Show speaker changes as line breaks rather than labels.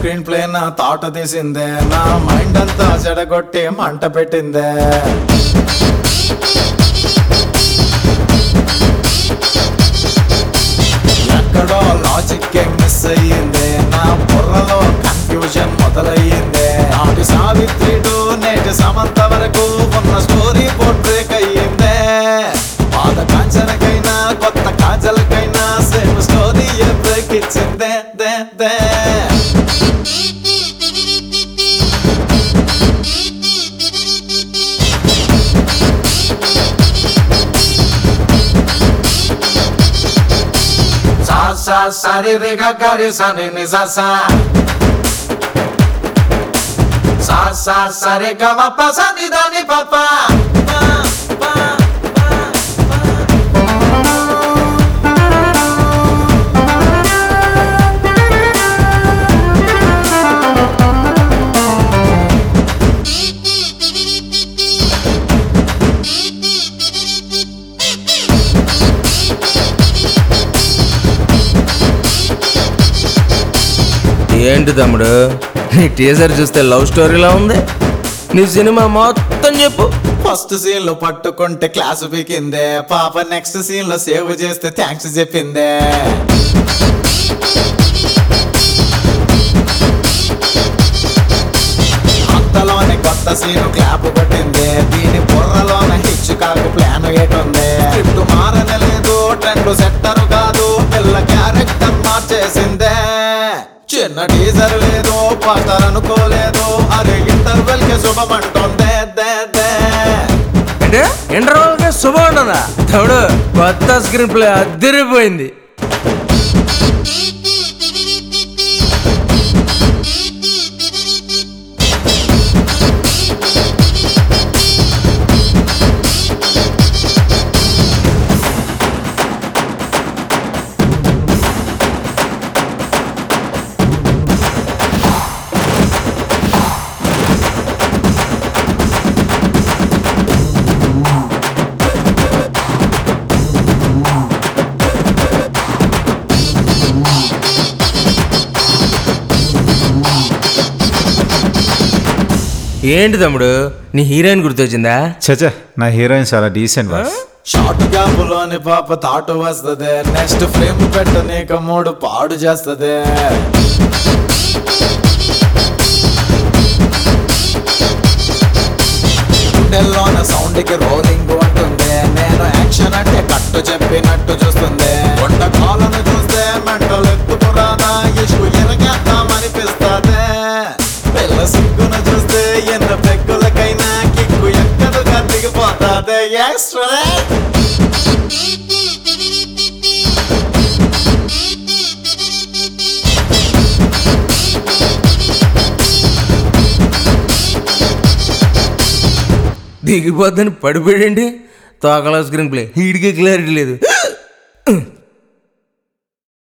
Screen play నా తాట తీసిందే నా మైండ్ అంతా చెడగొట్టి మంట పెట్టిందే ఎక్కడో లాజిక్ మిస్ అయ్యిందే నా బుర్రలో కన్ఫ్యూజన్ మొదలయ్యిందే నాటి సావిత్రి టు నేటి సమంత వరకు ఉన్న స్టోరీ బోర్డ్ బ్రేక్ అయ్యిందే పాత కాంచనకైనా కొత్త కాజలకైనా సేమ్ స్టోరీ బ్రేక్ ఇచ్చిందే దే దే సా సా సరి రి గ గ రి స ని ని స స సా సా సరి గ మ ప స ని ద ని ప ప ప, ప, ప, ప.
ఏంటి తమ్ముడు నీ టీజర్ చూస్తే లవ్ స్టోరీలా ఉంది నీ సినిమా మొత్తం చెప్పు
ఫస్ట్ సీన్ లో పట్టుకుంటే క్లాస్ పీకిందే పాప నెక్స్ట్ సీన్ లో సేవ్ చేస్తే థ్యాంక్స్ చెప్పిందే అంతలోనే కొత్త సీన్ క్లాప్ కొట్టిందే దీని బుర్రలోన హిచ్ కాకు ప్లాన్ ఏటుంది స్క్రిప్ట్ మారనే లేదు ట్రెండ్ సెట్టర్ కాదు పిల్ల క్యారెక్టర్ మార్చేసిందే చిన్న టీజర్ లేదు పాస్టర్ అనుకోలేదు అరే ఇంటర్వెల్ కి శుభమంటుందే దే దే
అంటే ఇంటర్వల్ గా శుభ ఉండదా తమ్ముడు కొత్త స్క్రీన్ ప్లే అద్దరిపోయింది ఏంటి తమ్ముడు నీ హీరోయిన్ గుర్తొచ్చిందా
చచ్చా నా హీరోయిన్ చాలా డీసెంట్ బాస్
షార్ట్ గ్యాప్ లోని పాప తాటు వస్తదే నెక్స్ట్ ఫ్రేమ్ పెట్టనీక మూడు పాడు చేస్తదే గుండెల్లోన సౌండ్ కి రోలింగ్ ఉంటుంది నేను యాక్షన్ అంటే కట్టు చెప్పినట్టు చూస్తుంది కొండ కాలను చూస్తే మెంటల్ ఎత్తుకురానా ఇష్కు ఎరగేద్దామనిపిస్తుంది పిల్ల సిగ్గును చూస్తే ఎన్న పెగ్గులకైనా కిక్కు ఎక్కడుగా దిగిపోతుంది ఎక్స్ట్రా
దిగిపోద్దని పడిపోయాడండి తోకలో స్క్రీన్ ప్లే హీడికి క్లారిటీ లేదు